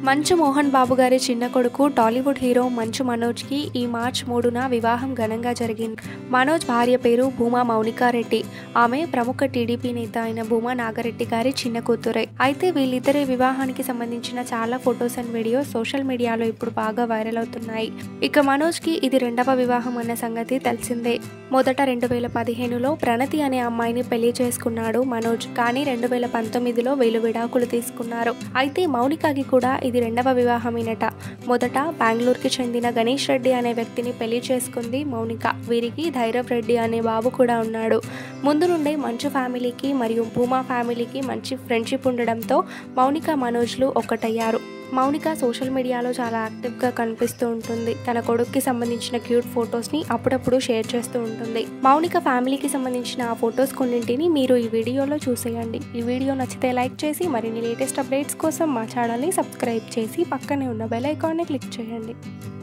మంచు మోహన్ బాబు గారి చిన్న కొడుకు టాలీవుడ్ హీరో మంచు మనోజ్కి ఈ మార్చ్ మూడున వివాహం ఘనంగా జరిగింది మనోజ్ భార్య పేరు భూమా మౌనికారెడ్డి ఆమె ప్రముఖ టీడీపీ నేత అయిన భూమా నాగరెడ్డి గారి చిన్న కూతురే అయితే వీళ్ళిద్దరి వివాహానికి సంబంధించిన చాలా ఫొటోస్ అండ్ వీడియోస్ సోషల్ మీడియాలో ఇప్పుడు బాగా వైరల్ అవుతున్నాయి ఇక మనోజ్కి ఇది రెండవ వివాహం అన్న సంగతి తెలిసిందే మొదట రెండు వేల పదిహేనులో ప్రణతి అనే అమ్మాయిని పెళ్లి చేసుకున్నాడు మనోజ్ కానీ రెండు వేల పంతొమ్మిదిలో వీళ్ళు విడాకులు తీసుకున్నారు అయితే మౌనికకి కూడా ఇది రెండవ వివాహమేనట మొదట బెంగళూరుకి చెందిన గణేష్ రెడ్డి అనే వ్యక్తిని పెళ్లి చేసుకుంది మౌనిక వీరికి ధైరవ్ రెడ్డి అనే బాబు కూడా ఉన్నాడు ముందు నుండే మంచు ఫ్యామిలీకి మరియు భూమా ఫ్యామిలీకి మంచి ఫ్రెండ్షిప్ ఉండడంతో మౌనిక మనోజ్లు ఒక్కటయ్యారు మౌనిక సోషల్ మీడియాలో చాలా యాక్టివ్గా కనిపిస్తూ ఉంటుంది తన కొడుక్కి సంబంధించిన క్యూట్ ఫొటోస్ని అప్పుడప్పుడు షేర్ చేస్తూ ఉంటుంది మౌనిక ఫ్యామిలీకి సంబంధించిన ఆ ఫొటోస్ కొన్నింటిని మీరు ఈ వీడియోలో చూసేయండి ఈ వీడియో నచ్చితే లైక్ చేసి మరిన్ని లేటెస్ట్ అప్డేట్స్ కోసం మా ఛానల్ని సబ్స్క్రైబ్ చేసి పక్కనే ఉన్న బెల్ ఐకాన్ని క్లిక్ చేయండి